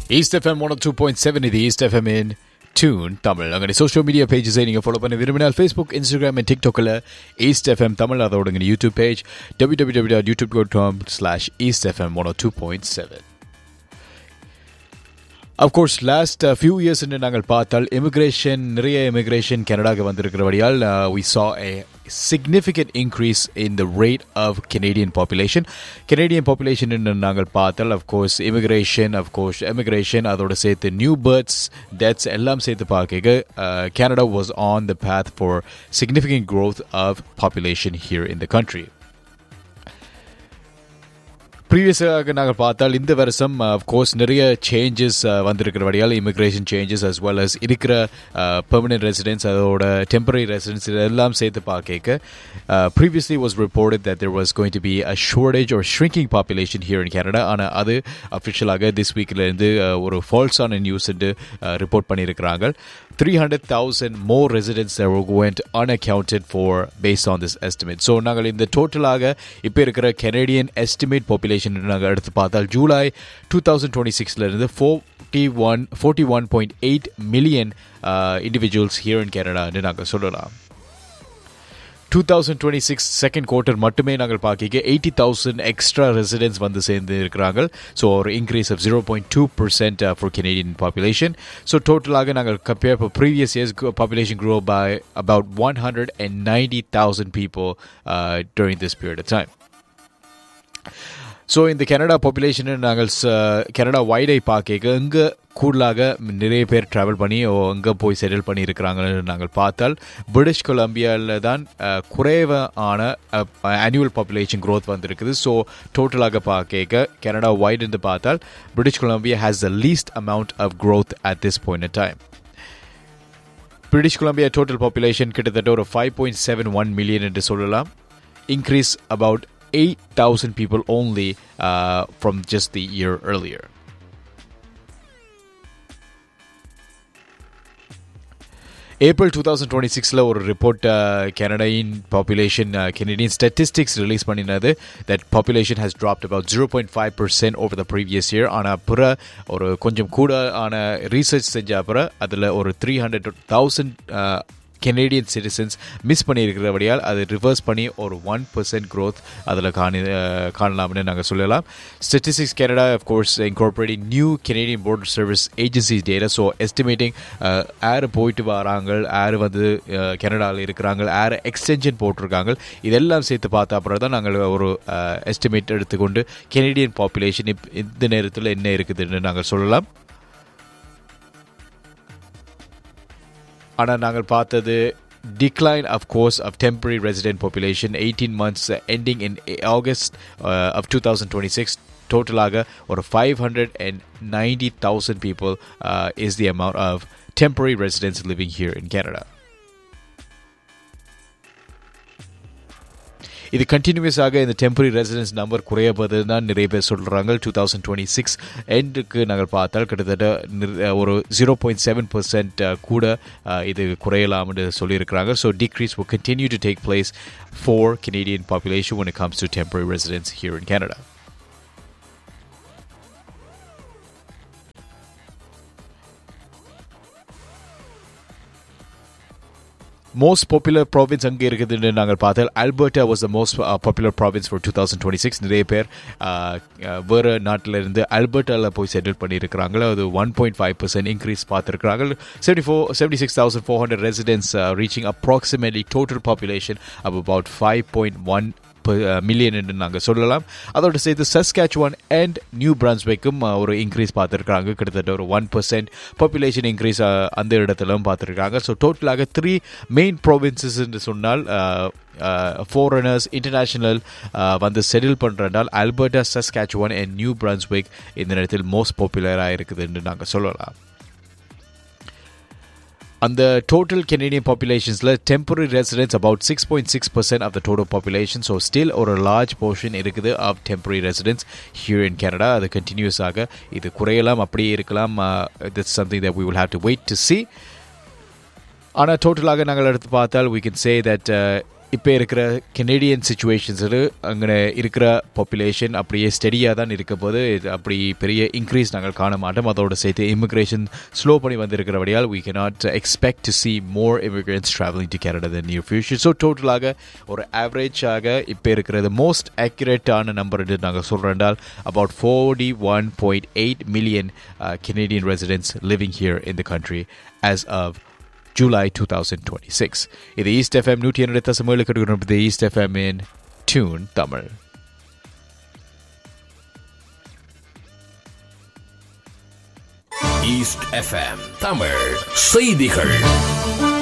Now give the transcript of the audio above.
East FM one two point seven இது East FM in tune Tamil அங்கே social media பேஜஸை நீங்கள் ஃபாலோ பண்ண விரும்பினால் ஃபேஸ்புக் இன்ஸ்டாகிராம் அண்ட் டிக்டாக்கில் ஈஸ்ட் எஃப்எம் தமிழ் அதோட எங்கள் YouTube page W W W dot YouTube dot com slash East FM one two point seven of course last few years நாங்கள் பார்த்தால் இமிக்ரேஷன் நிறைய immigration கனடாக்கு வந்திருக்கிறபடியால் we saw A significant increase in the rate of Canadian population. Canadian population நாங்கள் பார்த்தால் of course immigration of course immigration அதோட சேர்த்து new births deaths எல்லாம் சேர்த்து பார்க்க Canada was on the path for significant growth of population here in the country. ப்ரீவியஸாக நாங்கள் பார்த்தால் இந்த வருஷம் கோர்ஸ் நிறைய சேஞ்சஸ் வந்திருக்கிறபடியால் immigration changes as well as இருக்கிற பெர்மனன்ட் ரெசிடென்ஸ் அதோட டெம்பரரி ரெசிடென்ஸ் இதெல்லாம் சேர்த்து பார்க்க previously was report that there was going to be a shortage ஒரு shrinking population here in Canada ஆனால் அது அஃபிஷியலாக திஸ் வீக்லேருந்து ஒரு ஃபால்ஸான நியூஸ் ரிப்போர்ட் பண்ணியிருக்கிறாங்க three hundred thousand more residents went unaccounted for based on this estimate. So நாங்கள் இந்த டோட்டலாக இப்போ இருக்கிற கெனடியன் எஸ்டிமேட் பாப்புலேஷன் நாங்கள் எடுத்து பார்த்தால் ஜூலை டூ தௌசண்ட் டுவெண்ட்டி சிக்ஸ்லேருந்து forty one forty one point eight million individuals here in கனடான்னு நாங்கள் சொல்லலாம் two thousand twenty six second quarter மட்டுமே நாங்கள் பார்க்க எயிட்டி தௌசண்ட் எக்ஸ்ட்ரா ரெசிடென்ட்ஸ் வந்து சேர்ந்து இருக்கிறாங்க ஸோ ஒரு increase of zero point two percent for Canadian population so டோட்டலாக நாங்கள் கம்பேர் இப்போ previous years population grow by about one hundred and ninety thousand people during this period of time so இந்த Canada பாப்புலேஷனை நாங்கள் Canada வைடை பார்க்க இங்கே கூடுதலாக நிறைய பேர் ட்ராவல் பண்ணி அங்கே போய் செட்டில் பண்ணி இருக்கிறாங்கன்னு நாங்கள் பார்த்தால் பிரிட்டிஷ் கொலம்பியாவில் தான் குறைவான ஆனுவல் பாப்புலேஷன் க்ரோத் வந்திருக்குது ஸோ டோட்டலாக பார்க்க கனடா வைட் என்று பார்த்தால் British Columbia has the least amount of growth at this point time British Columbia total population கிட்டத்தட்ட ஒரு five point seven one million என்று சொல்லலாம் increase about 8,000 people only uh, from just the year earlier. April two thousand twenty சிக்ஸில் ஒரு report கனடாயின் population Canadian statistics release பண்ணினது that population has dropped about zero point five percent over the previous year ஆனால் பிற ஒரு கொஞ்சம் கூட ஆன ரீசர்ச் செஞ்ச அப்புறம் அதில் ஒரு three hundred thousand Canadian citizens miss பண்ணியிருக்கிறபடியால் அது ரிவர்ஸ் பண்ணி ஒரு ஒன் பர்சன்ட் க்ரோத் அதில் காணி காணலாம்னு நாங்கள் சொல்லலாம் statistics Canada course incorporating new Canadian border service agencies data so estimating air போயிட்டு வராங்க ஏர் வந்து கனடாவில் இருக்கிறாங்க ஏர் எக்ஸ்டென்ஷன் போட்டிருக்காங்க இதெல்லாம் சேர்த்து பார்த்த அப்புறம் தான் நாங்கள் ஒரு எஸ்டிமேட் எடுத்துக்கொண்டு கெனேடியன் பாப்புலேஷன் இப் இந்த நேரத்தில் என்ன இருக்குதுன்னு நாங்கள் சொல்லலாம் ஆனால் நாங்கள் பார்த்தது decline of course of temporary resident population 18 months uh, ending in August uh, of 2026 totalaga or 590,000 people uh, is the amount of temporary residents living here in Canada. இது கண்டினியூஸாக இந்த டெம்பரரி ரெசிடென்ஸ் நம்பர் குறையப்பது தான் நிறைய பேர் சொல்கிறாங்க two thousand twenty six எண்டுக்கு நாங்கள் பார்த்தால் கிட்டத்தட்ட ஒரு ஜீரோ பாயிண்ட் செவன் பர்சன்ட் கூட இது குறையலாம்னு சொல்லியிருக்கிறாங்க so decrease will continue to take place for Canadian population when it comes to temporary residents here in Canada. Most popular province அங்கே இருக்குதுன்னு நாங்கள் பார்த்தால் Alberta was the most popular province for two thousand twenty six நிறைய பேர் வேறு நாட்டில் இருந்து அல்பர்ட்டாவில் போய் செட்டில் பண்ணியிருக்கிறாங்க அது one point five percent increase பார்த்துருக்குறாங்க seventy four seventy six thousand four hundred residents reaching approximately total population up about five point one million என்று நாங்கள் சொல்லலாம் அதோடு சேர்த்து சஸ்கேச் ஒன் அண்ட் நியூ பிரான்ஸ்பெக்கும் ஒரு இன்க்ரீஸ் பார்த்துருக்காங்க கிட்டத்தட்ட ஒரு ஒன் பர்சன்ட் பாப்புலேஷன் இன்க்ரீஸ் அந்த இடத்துலும் பார்த்துருக்காங்க ஸோ டோட்டலாக த்ரீ மெயின் ப்ராவின்சஸ் என்று சொன்னால் ஃபாரினர்ஸ் இன்டர்நேஷ்னல் வந்து செட்டில் பண்ணுறதால் Alberta Saskatchewan and New Brunswick இந்த நேரத்தில் மோஸ்ட் பாப்புலராக இருக்குது என்று நாங்கள் சொல்லலாம் அந்த டோட்டல் கெனேடியன் பாப்புலேஷன்ஸில் temporary residents about six point six percent of the total population so still ஒரு லார்ஜ் போர்ஷன் இருக்குது of temporary residents here in Canada அது கண்டினியூஸாக இது குறையலாம் அப்படியே இருக்கலாம் it's something that we will have to wait to see ஆனால் டோட்டலாக நாங்கள் எடுத்து பார்த்தால் வி கேன் சே தட் இப்போ இருக்கிற கெனடியன் சுச்சுவேஷன்ஸில் அங்கே இருக்கிற பாப்புலேஷன் அப்படியே ஸ்டெடியாக தான் இருக்க போது இது அப்படி பெரிய இன்க்ரீஸ் நாங்கள் காண மாட்டோம் அதோடு சேர்த்து இமிக்ரேஷன் ஸ்லோ பண்ணி வந்திருக்கிறபடியால் we cannot expect to see more immigrants traveling to Canada in the near future so டோட்டலாக ஒரு ஆவரேஜாக இப்போ இருக்கிறது மோஸ்ட் ஆக்யூரேட்டான நம்பர் என்று நாங்கள் சொல்கிறோம் about 41.8 million uh, Canadian residents living here in the country as of July 2026. இது ஈஸ்ட் எஃப்எம் நூற்றி இரண்டு தசம் ஏழு கட்டுகிறது East FM in tune Tamil East FM Tamil செய்திகள்